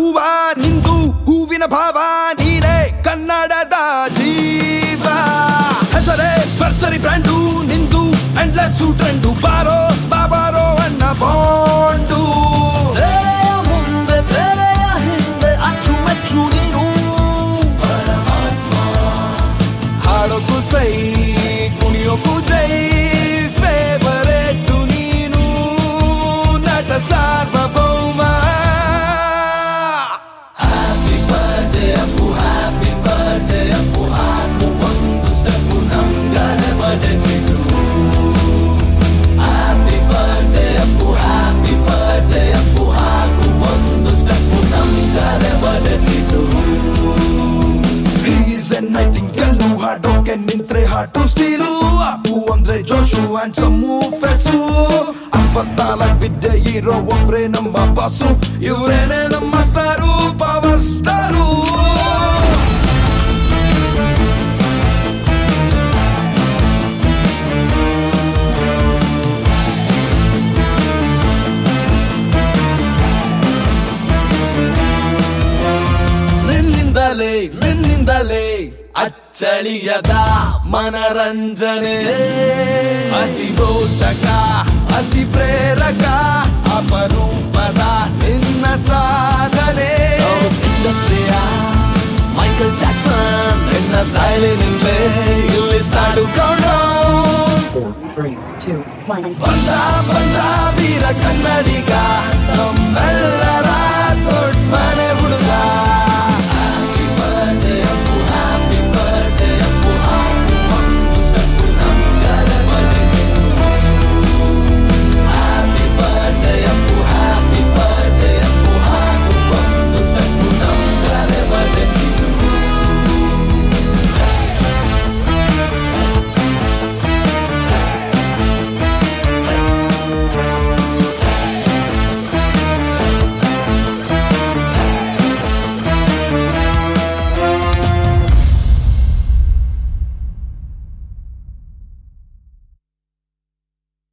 ಹೂವ ನಿಂದು ಹೂವಿನ ಭಾವ ನೀನೇ ಕನ್ನಡದ ಜೀವ ಹೆಸರೇ ಭರ್ಜರಿ ಬ್ರ್ಯಾಂಡು ನಿಂದು ಎಂಡ್ಲೆಸ್ ಟ್ರೆಂಡು ಬಾರೋ ಬಾಬಾರೋ ಅಣ್ಣ ಬಾಂಡು ತೆರೆಯ ಮುಂದೆ ತೆರೆಯ ಹಿಂದೆ ಅಚ್ಚುಮೆಚ್ಚು ನೀನು ಹಾಡೋಕು ಸೈ ಕುಣಿಯೋಕು ಜೈ ಫೇವರೇಟು ನೀನು ನಟ ಸಾರ್ವಭೌಮ happy birthday Appu happy birthday Appu ಹಾಕು ಒಂದು ಸ್ಟೆಪ್ಪು ನಮ್ಗನೆ ಬಡಚಿತು happy birthday Appu happy birthday Appu ಹಾಕು ಒಂದು ಸ್ಟೆಪ್ಪು ನಮ್ಗನೆ ಬಡಚಿತು ಈಸ್ ಎ ನೈಟಿಂಗಲ್ಲು ಹಾಡೋಕೆ ನಿಂತ್ರೆ ಹಾಟು ಸ್ಟೀಲು ಅಪ್ಪು ಅಂದ್ರೆ ಜೋಶು ಅಂಡ್ ಸಮ್ಮು ಫೆಸು ಅಪ್ಪತ್ನಾಲ್ಕು ವಿದ್ಯೆ ಇರೋ ಒಬ್ರೇ ನಮ್ಮ ಬಾಸು ಇವರೇನೆ ನಮ್ಮ ಸ್ಟಾರು ಪವರ್ ಸ್ಟಾರು ನಿನ್ನಿಂದಲೇ ನಿನ್ನಿಂದಲೇ ಅಚ್ಚಳಿಯದ ಮನರಂಜನೆ ಅತಿ ರೋಚಕ ಅತಿ ಪ್ರೇರಕ ಅಪರೂಪದ ನಿನ್ನ ಸಾಧನೆ ಸೌತ್ ಇಂಡಸ್ಟ್ರಿಯ ಮೈಕಲ್ ಜಾಕ್ಸನ್ ನಿನ್ನ ಸ್ಟೈಲಿನಿಂದಲೇ ಇಲ್ಲಿ ಸ್ಟಾಡು ಕೊಂಡು Four, three, two, one. ಬಂದ ಬಂದ ವೀರ ಕನ್ನಡಿಗ ನಮ್ಮೆಲ್ಲ